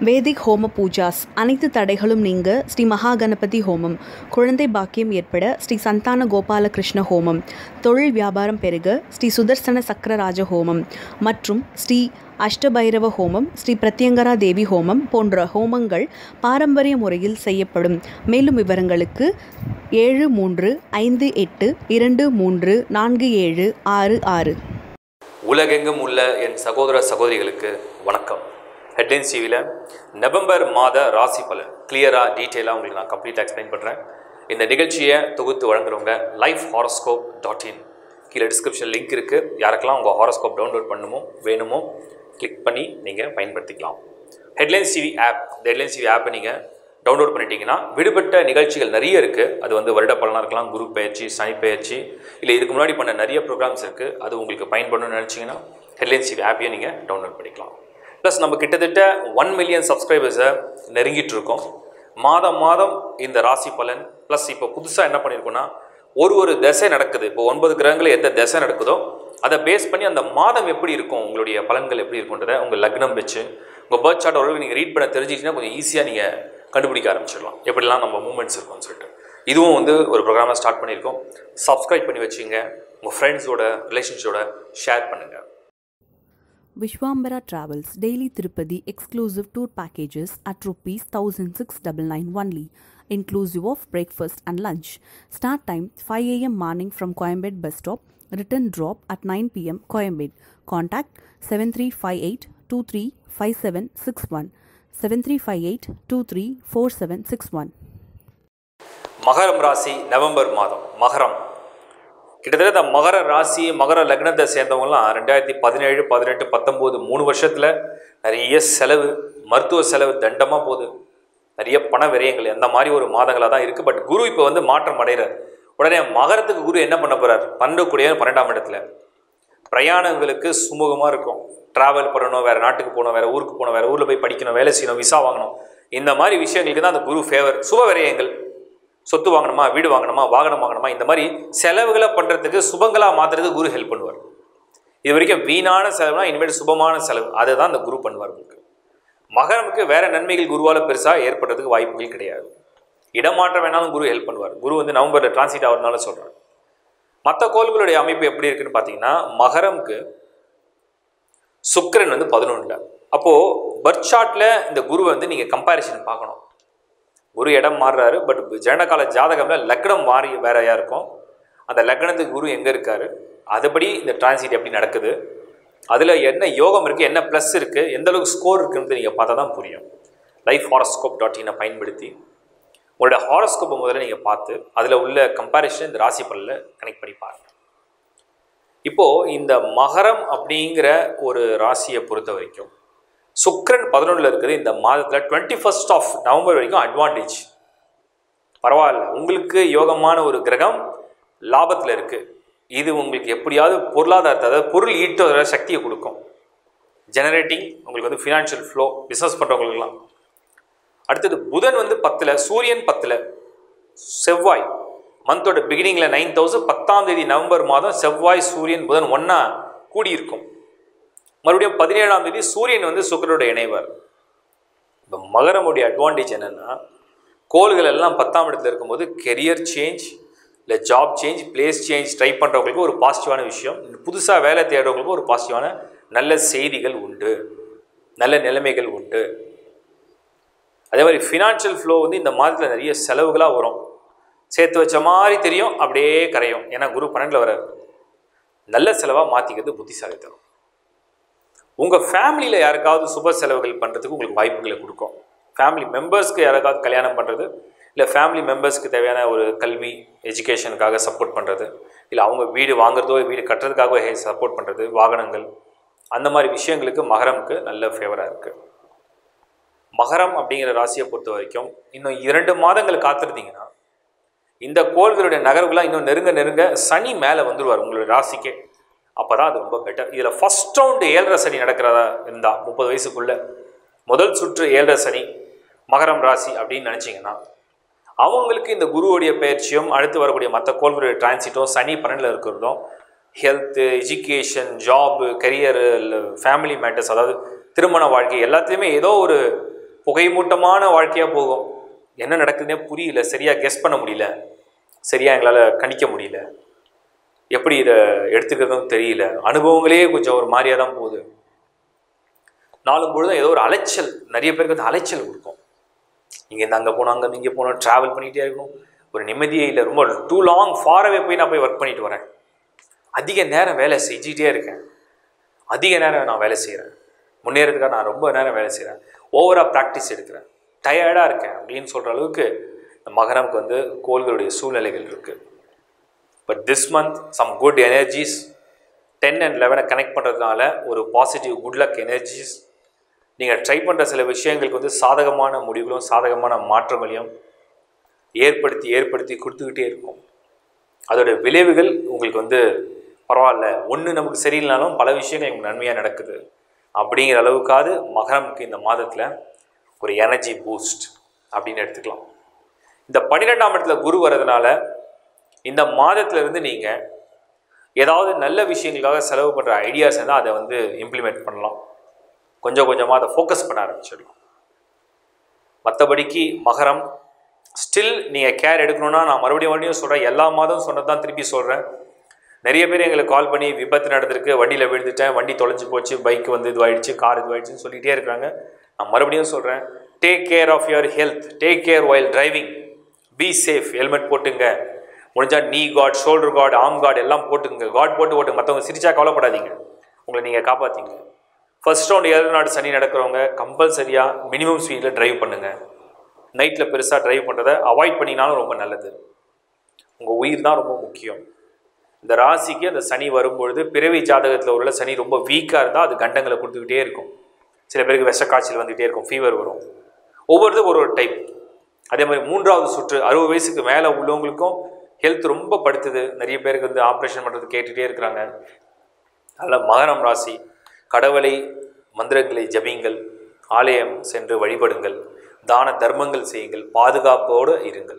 வேதிக் ஹோம பூஜாஸ் அனைத்து தடைகளும் நீங்க ஸ்ரீ மகா கணபதி ஹோமம் குழந்தை பாக்கியம் ஏற்பட ஸ்ரீ சந்தான கோபால கிருஷ்ண ஹோமம் தொழில் வியாபாரம் பெருக ஸ்ரீ சுதர்சன சக்கரராஜ ஹோமம் மற்றும் ஸ்ரீ அஷ்டபைரவ ஹோமம் ஸ்ரீ பிரத்யங்கரா தேவி ஹோமம் போன்ற ஹோமங்கள் பாரம்பரிய முறையில் செய்யப்படும் மேலும் விவரங்களுக்கு ஏழு மூன்று ஐந்து எட்டு இரண்டு மூன்று நான்கு ஏழு ஆறு ஆறு உலகெங்கும் உள்ள என் சகோதர சகோதரிகளுக்கு வணக்கம் ஹெட்லைன்ஸ் டிவியில் நவம்பர் மாத ராசி பலன் கிளியராக டீட்டெயிலாக உங்களுக்கு நான் கம்ப்ளீட்டாக எக்ஸ்பிளைன் பண்ணுறேன் இந்த நிகழ்ச்சியை தொகுத்து வழங்குறவங்க லைஃப் ஹாரோஸ்கோப் டாட் இன் கீழே டிஸ்கிரிப்ஷன் லிங்க் இருக்குது யாருக்கெல்லாம் உங்கள் ஹாரோஸ்கோப் டவுன்லோட் பண்ணணுமோ வேணுமோ கிளிக் பண்ணி நீங்கள் பயன்படுத்திக்கலாம் ஹெட்லைன்ஸ் டிவி ஆப் இந்த ஹெட்லைன்ஸ் டிவி ஆப்பை நீங்கள் டவுன்லோட் பண்ணிட்டீங்கன்னா விடுபட்ட நிகழ்ச்சிகள் நிறைய இருக்குது அது வந்து வருட பலனாக இருக்கலாம் குரு பயிற்சி சனி பயிற்சி இல்லை இதுக்கு முன்னாடி பண்ண நிறைய ப்ரோக்ராம்ஸ் இருக்குது அது உங்களுக்கு பயன்படணும்னு நினச்சிங்கன்னா ஹெட்லைன்ஸ் டிவி ஆப்பையும் நீங்கள் டவுன்லோட் பண்ணிக்கலாம் ப்ளஸ் நம்ம கிட்டத்தட்ட ஒன் மில்லியன் சப்ஸ்கிரைபர்ஸை நெருங்கிட்டு இருக்கோம் மாதம் மாதம் இந்த ராசி பலன் ப்ளஸ் இப்போ புதுசாக என்ன பண்ணியிருக்கோன்னா ஒரு ஒரு திசை நடக்குது இப்போ ஒன்பது கிரகங்கள் எந்த திசை நடக்குதோ அதை பேஸ் பண்ணி அந்த மாதம் எப்படி இருக்கும் உங்களுடைய பலன்கள் எப்படி இருக்குன்றதை உங்கள் லக்னம் வச்சு உங்கள் பேர்த் சார்ட் ஓரளவு நீங்கள் ரீட் பண்ண தெரிஞ்சிக்கிட்டீங்கன்னா கொஞ்சம் ஈஸியாக நீங்கள் கண்டுபிடிக்க ஆரம்பிச்சிடலாம் எப்படிலாம் நம்ம மூமெண்ட்ஸ் இருக்கும்னு சொல்லிட்டு இதுவும் வந்து ஒரு ப்ரோக்ராமை ஸ்டார்ட் பண்ணியிருக்கோம் சப்ஸ்கிரைப் பண்ணி வச்சுங்க உங்கள் ஃப்ரெண்ட்ஸோட ரிலேஷன்ஸோட ஷேர் பண்ணுங்கள் Vishwambara Travels Daily Tirupati exclusive tour packages at rupees 1699 only, inclusive of breakfast and lunch. Start time 5 a.m. morning from Coimbatore bus stop. Return drop at 9 p.m. Coimbatore. Contact 7358 235761 7358 234761. மகரம் ராசி November மாதம் மகரம் கிட்டத்தட்ட இந்த மகர ராசி மகர லக்னத்தை சேர்ந்தவங்கலாம் ரெண்டாயிரத்தி பதினேழு பதினெட்டு பத்தொம்போது மூணு வருஷத்தில் நிறைய செலவு மருத்துவ செலவு தண்டமாக போகுது நிறைய பண விரயங்கள் அந்த மாதிரி ஒரு மாதங்களாக தான் இருக்குது பட் குரு இப்போ வந்து மாற்றம் அடைகிறார் உடனே மகரத்துக்கு குரு என்ன பண்ண போகிறார் பன்னெண்டுக்குடிய பன்னெண்டாம் இடத்துல பிரயாணங்களுக்கு சுமூகமாக இருக்கும் ட்ராவல் பண்ணணும் வேறு நாட்டுக்கு போகணும் வேறு ஊருக்கு போகணும் வேறு ஊரில் போய் படிக்கணும் வேலை செய்யணும் விசா வாங்கணும் இந்த மாதிரி விஷயங்களுக்கு தான் அந்த குரு ஃபேவர் சுப விரயங்கள் சொத்து வாங்கணுமா வீடு வாங்கணுமா வாகனம் வாங்கணுமா இந்த மாதிரி செலவுகளை பண்ணுறதுக்கு சுபங்களாக மாற்றுறதுக்கு குரு ஹெல்ப் பண்ணுவார் இது வரைக்கும் வீணான செலவுனா இனிமேல் சுபமான செலவு அதை தான் அந்த குரு பண்ணுவார் உங்களுக்கு மகரமுக்கு வேற நன்மைகள் குருவால் பெருசாக ஏற்படுறதுக்கு வாய்ப்புகள் கிடையாது இடமாற்றம் வேணாலும் குரு ஹெல்ப் பண்ணுவார் குரு வந்து நவம்பரில் டிரான்சிட் ஆகிறதுனால சொல்கிறார் மற்ற கோள்களுடைய அமைப்பு எப்படி இருக்குன்னு பார்த்தீங்கன்னா மகரமுக்கு சுக்கிரன் வந்து பதினொன்றில் அப்போது பர்த் சார்ட்டில் இந்த குருவை வந்து நீங்கள் கம்பேரிசன் பார்க்கணும் குரு இடம் மாறுறாரு பட் ஜனகால ஜாதகம்ல லக்னம் மாறி வேறையாக இருக்கும் அந்த லக்னத்துக்கு குரு எங்கே இருக்காரு அதுபடி இந்த டிரான்சிட் எப்படி நடக்குது அதில் என்ன யோகம் இருக்குது என்ன ப்ளஸ் இருக்குது எந்த அளவுக்கு ஸ்கோர் இருக்குன்னு நீங்கள் பார்த்தா தான் புரியும் லைஃப் ஹாரோஸ்கோப் டாட் இனை பயன்படுத்தி உங்களோட ஹாரோஸ்கோப்பை முதல்ல நீங்கள் பார்த்து அதில் உள்ள கம்பேரிஷன் இந்த ராசி பல்லில் கனெக்ட் பண்ணி பாருங்கள் இப்போது இந்த மகரம் அப்படிங்கிற ஒரு ராசியை பொறுத்த வரைக்கும் சுக்ரன் பதினொன்றில் இருக்குது இந்த மாதத்தில் டுவெண்ட்டி ஃபஸ்ட் ஆஃப் நவம்பர் வரைக்கும் அட்வான்டேஜ் பரவாயில்ல உங்களுக்கு யோகமான ஒரு கிரகம் லாபத்தில் இருக்குது இது உங்களுக்கு எப்படியாவது பொருளாதாரத்தை அதாவது பொருள் ஈட்டுற சக்தியை கொடுக்கும் ஜெனரேட்டிங் உங்களுக்கு வந்து ஃபினான்ஷியல் ஃப்ளோ பிஸ்னஸ் பண்ணுறவங்களுக்குலாம் அடுத்தது புதன் வந்து பத்தில் சூரியன் பத்தில் செவ்வாய் மந்தோட பிகினிங்கில் நைன் தௌசண்ட் பத்தாம் தேதி நவம்பர் மாதம் செவ்வாய் சூரியன் புதன் ஒன்றா கூடியிருக்கும் மறுபடியும் பதினேழாம் தேதி சூரியன் வந்து சுக்கரோட இணைவார் இப்போ மகரமுடைய அட்வான்டேஜ் என்னென்னா கோள்கள் எல்லாம் பத்தாம் இடத்துல இருக்கும்போது கெரியர் சேஞ்ச் இல்லை job change place change try பண்ணுறவங்களுக்கு ஒரு பாசிட்டிவான விஷயம் புதுசாக வேலை தேடுறவங்களுக்கு ஒரு பாசிட்டிவான நல்ல செய்திகள் உண்டு நல்ல நிலைமைகள் உண்டு அதே மாதிரி ஃபினான்ஷியல் ஃப்ளோ வந்து இந்த மாதத்தில் நிறைய செலவுகளாக வரும் சேர்த்து வச்ச மாதிரி தெரியும் அப்படியே கரையும் ஏன்னா குரு பன்னெண்டில் வர நல்ல செலவாக மாற்றிக்கிறது புத்திசாலித்தனம் உங்கள் ஃபேமிலியில் யாருக்காவது சுப செலவுகள் பண்ணுறதுக்கு உங்களுக்கு வாய்ப்புகளை கொடுக்கும் ஃபேமிலி மெம்பர்ஸ்க்கு யாருக்காவது கல்யாணம் பண்ணுறது இல்லை ஃபேமிலி மெம்பர்ஸ்க்கு தேவையான ஒரு கல்வி எஜுகேஷனுக்காக சப்போர்ட் பண்ணுறது இல்லை அவங்க வீடு வாங்குறதோ வீடு கட்டுறதுக்காக சப்போர்ட் பண்ணுறது வாகனங்கள் அந்த மாதிரி விஷயங்களுக்கு மகரமுக்கு நல்ல ஃபேவராக இருக்குது மகரம் அப்படிங்கிற ராசியை பொறுத்த வரைக்கும் இன்னும் இரண்டு மாதங்கள் காத்திருந்தீங்கன்னா இந்த கோள்களுடைய நகர்வுலாம் இன்னும் நெருங்க நெருங்க சனி மேலே வந்துடுவார் உங்களுடைய ராசிக்கே அப்போ தான் அது ரொம்ப பெட்டர் இதில் ஃபஸ்ட் ரவுண்டு ஏழரை சனி நடக்கிறதா இருந்தால் முப்பது வயசுக்குள்ளே முதல் சுற்று ஏழரை சனி மகரம் ராசி அப்படின்னு நினச்சிங்கன்னா அவங்களுக்கு இந்த குருவுடைய பயிற்சியும் அடுத்து வரக்கூடிய மற்ற கோள்களுடைய டிரான்சிட்டும் சனி பன்னெண்டில் இருக்கிறதும் health education job career family matters அதாவது திருமண வாழ்க்கை எல்லாத்துலேயுமே ஏதோ ஒரு புகைமூட்டமான வாழ்க்கையாக போகும் என்ன நடக்குதுன்னே புரியல சரியாக கெஸ் பண்ண முடியல சரியாக எங்களால் கணிக்க முடியல எப்படி இதை எடுத்துக்கிறதும் தெரியல அனுபவங்களே கொஞ்சம் ஒரு மாதிரியாக தான் போகுது நாளும் பொழுதும் ஏதோ ஒரு அலைச்சல் நிறைய பேருக்கு வந்து அலைச்சல் கொடுக்கும் இங்கேருந்து அங்கே போகணும் அங்கே இங்கே போகணும் ட்ராவல் பண்ணிகிட்டே இருக்கணும் ஒரு நிம்மதியே இல்லை ரொம்ப டூ லாங் ஃபாரவே போய் நான் போய் ஒர்க் பண்ணிட்டு வரேன் அதிக நேரம் வேலை செஞ்சுக்கிட்டே இருக்கேன் அதிக நேரம் நான் வேலை செய்கிறேன் முன்னேறதுக்காக நான் ரொம்ப நேரம் வேலை செய்கிறேன் ஓவராக ப்ராக்டிஸ் எடுக்கிறேன் டயர்டாக இருக்கேன் அப்படின்னு சொல்கிற அளவுக்கு இந்த மகரமுக்கு வந்து கோள்களுடைய சூழ்நிலைகள் இருக்குது but this month some good energies ten and லெவனை கனெக்ட் பண்ணுறதுனால ஒரு பாசிட்டிவ் குட் லக் எனர்ஜிஸ் நீங்கள் ட்ரை பண்ணுற சில விஷயங்களுக்கு வந்து சாதகமான முடிவுகளும் சாதகமான மாற்றங்களையும் ஏற்படுத்தி ஏற்படுத்தி கொடுத்துக்கிட்டே இருக்கும் அதோட விளைவுகள் உங்களுக்கு வந்து பரவாயில்ல ஒன்று நமக்கு சரியில்லைனாலும் பல விஷயங்கள் எனக்கு நன்மையாக நடக்குது அப்படிங்கிற அளவுக்காவது மகரமுக்கு இந்த மாதத்தில் ஒரு எனர்ஜி பூஸ்ட் அப்படின்னு எடுத்துக்கலாம் இந்த பன்னிரெண்டாம் இடத்துல குரு வர்றதுனால இந்த மாதத்துல இருந்து நீங்கள் ஏதாவது நல்ல விஷயங்களுக்காக செலவு பண்ணுற ஐடியாஸ் இருந்தால் அதை வந்து இம்ப்ளிமெண்ட் பண்ணலாம் கொஞ்சம் கொஞ்சமாக அதை ஃபோக்கஸ் பண்ண ஆரம்பிச்சிடலாம் மற்றபடிக்கு மகரம் ஸ்டில் நீங்கள் கேர் எடுக்கணும்னா நான் மறுபடியும் மறுபடியும் சொல்கிறேன் எல்லா மாதம் சொன்னது தான் திருப்பி சொல்கிறேன் நிறைய பேர் எங்களுக்கு கால் பண்ணி விபத்து நடந்திருக்கு வண்டியில் விழுந்துட்டேன் வண்டி தொலைஞ்சு போச்சு பைக் வந்து இதுவாயிடுச்சு கார் இதுவாயிடுச்சுன்னு சொல்லிகிட்டே இருக்காங்க நான் மறுபடியும் சொல்கிறேன் take care of your health take care while driving be safe helmet போட்டுங்க முடிஞ்சால் knee guard shoulder guard arm guard எல்லாம் போட்டுங்க காட் போட்டு ஓட்டுங்க மற்றவங்க சிரிச்சா கவலைப்படாதீங்க உங்களை நீங்கள் காப்பாற்றிங்க ஃபர்ஸ்ட் ரவுண்ட் ஏழு நாடு சனி நடக்கிறவங்க கம்பல்சரியாக மினிமம் ஸ்பீடில் டிரைவ் பண்ணுங்கள் நைட்டில் பெருசாக டிரைவ் பண்ணுறதை அவாய்ட் பண்ணினாலும் ரொம்ப நல்லது உங்கள் உயிர் தான் ரொம்ப முக்கியம் இந்த ராசிக்கு அந்த சனி வரும்பொழுது பிறவி ஜாதகத்தில் உள்ள சனி ரொம்ப வீக்காக இருந்தால் அது கண்டங்களை கொடுத்துக்கிட்டே இருக்கும் சில பேருக்கு விஷக்காய்ச்சல் வந்துகிட்டே இருக்கும் ஃபீவர் வரும் ஒவ்வொருத்தரும் ஒரு ஒரு டைப் அதே மாதிரி மூன்றாவது சுற்று அறுபது வயசுக்கு மேலே உள்ளவங்களுக்கும் ஹெல்த் ரொம்ப படுத்துது நிறைய பேருக்கு வந்து ஆப்ரேஷன் பண்ணுறது கேட்டுகிட்டே இருக்கிறாங்க அதில் மகரம் ராசி கடவுளை மந்திரங்களை ஜபியுங்கள் ஆலயம் சென்று வழிபடுங்கள் தான தர்மங்கள் செய்யுங்கள் பாதுகாப்போடு இருங்கள்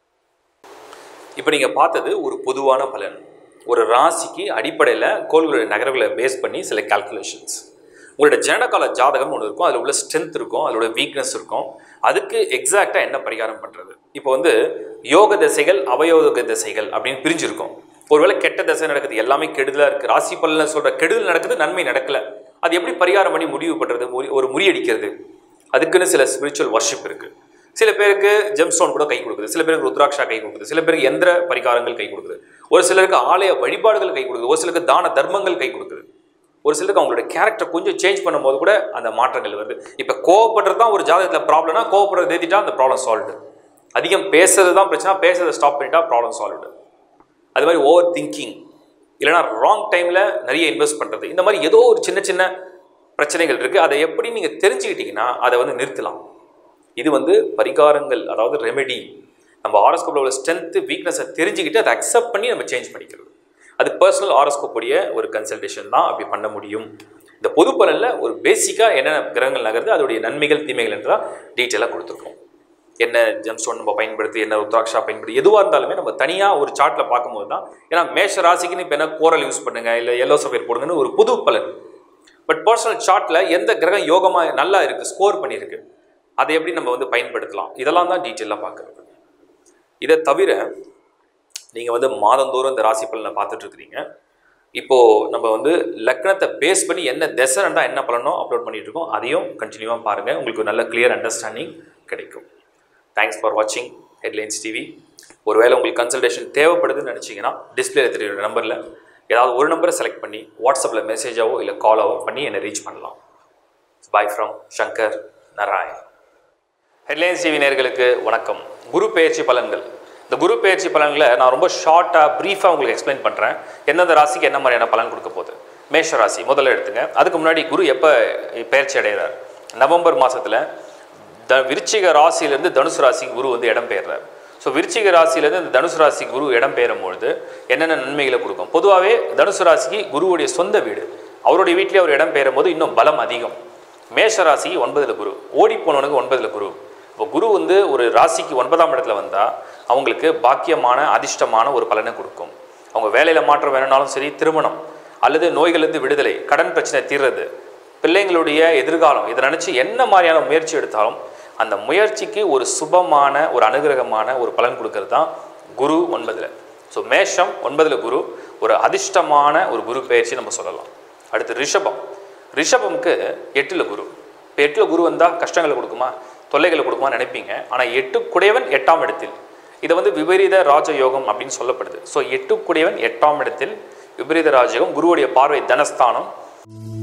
இப்போ நீங்கள் பார்த்தது ஒரு பொதுவான பலன் ஒரு ராசிக்கு அடிப்படையில் கோள்களுடைய நகரங்களை பேஸ் பண்ணி சில கால்குலேஷன்ஸ் உங்களோட ஜனகால ஜாதகம் ஒன்று இருக்கும் அதில் உள்ள ஸ்ட்ரென்த் இருக்கும் அதோட வீக்னஸ் இருக்கும் அதுக்கு எக்ஸாக்டாக என்ன பரிகாரம் பண்ணுறது இப்போ வந்து யோக திசைகள் அவயோக திசைகள் அப்படின்னு பிரிஞ்சிருக்கும் ஒருவேளை கெட்ட திசை நடக்குது எல்லாமே கெடுதலாக இருக்குது ராசி பலனில் சொல்கிற கெடுதல் நடக்குது நன்மை நடக்கலை அது எப்படி பரிகாரம் பண்ணி முடிவு பண்ணுறது முறி ஒரு முறியடிக்கிறது அதுக்குன்னு சில ஸ்பிரிச்சுவல் வர்ஷிப் இருக்குது சில பேருக்கு ஜெம்ஸ்டோன் கூட கை கொடுக்குது சில பேருக்கு ருத்ராட்சா கை கொடுக்குது சில பேருக்கு எந்திர பரிகாரங்கள் கை கொடுக்குது ஒரு சிலருக்கு ஆலய வழிபாடுகள் கை கொடுக்குது ஒரு சிலருக்கு தான தர்மங்கள் கை கொடுக்குது ஒரு சிலருக்கு அவங்களோட கேரக்டர் கொஞ்சம் சேஞ்ச் பண்ணும்போது கூட அந்த மாற்றங்கள் வருது இப்போ கோவப்படுறது தான் ஒரு ஜாதகத்தில் ப்ராப்ளம்னா கோவப்படுறது ஏற்றிட்டா அந்த ப்ராப்ளம் சால்வ்டு அதிகம் பேசுறது தான் பிரச்சனை பேசுறதை ஸ்டாப் பண்ணிட்டா ப்ராப்ளம் சால்வ்டு அது மாதிரி ஓவர் திங்கிங் இல்லைனா ராங் டைமில் நிறைய இன்வெஸ்ட் பண்ணுறது இந்த மாதிரி ஏதோ ஒரு சின்ன சின்ன பிரச்சனைகள் இருக்குது அதை எப்படி நீங்கள் தெரிஞ்சுக்கிட்டீங்கன்னா அதை வந்து நிறுத்தலாம் இது வந்து பரிகாரங்கள் அதாவது ரெமெடி நம்ம ஹாரோஸ்கோப்பில் உள்ள ஸ்ட்ரென்த்து வீக்னஸை தெரிஞ்சுக்கிட்டு அதை அக்செப்ட் பண்ணி நம்ம சேஞ்ச் பண்ணிக்கிறது அது பர்சனல் ஹாரோஸ்கோப் உடைய ஒரு கன்சல்டேஷன் தான் அப்படி பண்ண முடியும் இந்த பொது பலனில் ஒரு பேசிக்காக என்னென்ன கிரகங்கள் நகருது அதோடைய நன்மைகள் தீமைகள் என்றால் டீட்டெயிலாக கொடுத்துருக்கோம் என்ன ஜெம்ஸ்டோன் நம்ம பயன்படுத்தி என்ன ருத்ராட்சா பயன்படுத்தி எதுவாக இருந்தாலுமே நம்ம தனியாக ஒரு சார்ட்டில் பார்க்கும்போது தான் ஏன்னா மேஷ ராசிக்குன்னு இப்போ என்ன கோரல் யூஸ் பண்ணுங்க இல்லை எல்லோ சஃபேர் போடுங்கன்னு ஒரு புது பலன் பட் பர்சனல் சார்ட்டில் எந்த கிரகம் யோகமாக நல்லா இருக்குது ஸ்கோர் பண்ணியிருக்கு அதை எப்படி நம்ம வந்து பயன்படுத்தலாம் இதெல்லாம் தான் டீட்டெயிலாக பார்க்குறது இதை தவிர நீங்கள் வந்து மாதந்தோறும் இந்த ராசி பலனை பார்த்துட்டு இருக்கிறீங்க இப்போது நம்ம வந்து லக்னத்தை பேஸ் பண்ணி என்ன திசை இருந்தால் என்ன பலனோ அப்லோட் பண்ணிட்டு இருக்கோம் அதையும் கண்டினியூவாக பாருங்கள் உங்களுக்கு ஒரு நல்ல கிளியர் அண்டர்ஸ்டாண்டிங் கிடைக்கும் தேங்க்ஸ் ஃபார் வாட்சிங் ஹெட்லைன்ஸ் டிவி ஒருவேளை உங்களுக்கு கன்சல்டேஷன் தேவைப்படுதுன்னு நினச்சிங்கன்னா டிஸ்பிளே தெரியுற நம்பரில் ஏதாவது ஒரு நம்பரை செலக்ட் பண்ணி வாட்ஸ்அப்பில் மெசேஜாவோ இல்லை காலாவோ பண்ணி என்னை ரீச் பண்ணலாம் bye from Shankar Narayan headlines TV நேர்களுக்கு வணக்கம் குரு பெயர்ச்சி பலன்கள் இந்த குரு பெயர்ச்சி பலன்களை நான் ரொம்ப ஷார்ட்டாக ப்ரீஃபாக உங்களுக்கு எக்ஸ்பிளைன் பண்ணுறேன் எந்தெந்த ராசிக்கு என்ன மாதிரியான பலன் கொடுக்க போகுது மேஷ ராசி முதல்ல எடுத்துங்க அதுக்கு முன்னாடி குரு எப்போ பெயர்ச்சி அடைகிறார் நவம்பர் மாதத்தில் த விருச்சிக ராசியிலேருந்து தனுசு ராசிக்கு குரு வந்து இடம் பெயர்றார் ஸோ விருச்சிக ராசியிலேருந்து இந்த தனுசு ராசி குரு இடம் பெயரும் பொழுது என்னென்ன நன்மைகளை கொடுக்கும் பொதுவாகவே தனுசு ராசிக்கு குருவுடைய சொந்த வீடு அவருடைய வீட்டிலே அவர் இடம் பெயரும் போது இன்னும் பலம் அதிகம் மேஷ ராசிக்கு ஒன்பதில் குரு ஓடி போனவனுக்கு ஒன்பதில் குரு இப்போ குரு வந்து ஒரு ராசிக்கு ஒன்பதாம் இடத்துல வந்தால் அவங்களுக்கு பாக்கியமான அதிர்ஷ்டமான ஒரு பலனை கொடுக்கும் அவங்க வேலையில் மாற்றம் வேணும்னாலும் சரி திருமணம் அல்லது நோய்களிலிருந்து விடுதலை கடன் பிரச்சனை தீர்றது பிள்ளைங்களுடைய எதிர்காலம் இதை நினச்சி என்ன மாதிரியான முயற்சி எடுத்தாலும் அந்த முயற்சிக்கு ஒரு சுபமான ஒரு அனுகிரகமான ஒரு பலன் கொடுக்கறது தான் குரு ஒன்பதில் ஸோ மேஷம் ஒன்பதில் குரு ஒரு அதிர்ஷ்டமான ஒரு குரு பயிற்சி நம்ம சொல்லலாம் அடுத்து ரிஷபம் ரிஷபம்க்கு எட்டில் குரு இப்போ எட்டில் குரு வந்தால் கஷ்டங்களை கொடுக்குமா தொல்லைகளை கொடுக்குமா நினைப்பீங்க ஆனால் எட்டு குடையவன் எட்டாம் இடத்தில் இதை வந்து விபரீத ராஜயோகம் அப்படின்னு சொல்லப்படுது ஸோ எட்டு குடையவன் எட்டாம் இடத்தில் விபரீத ராஜயோகம் குருவுடைய பார்வை தனஸ்தானம்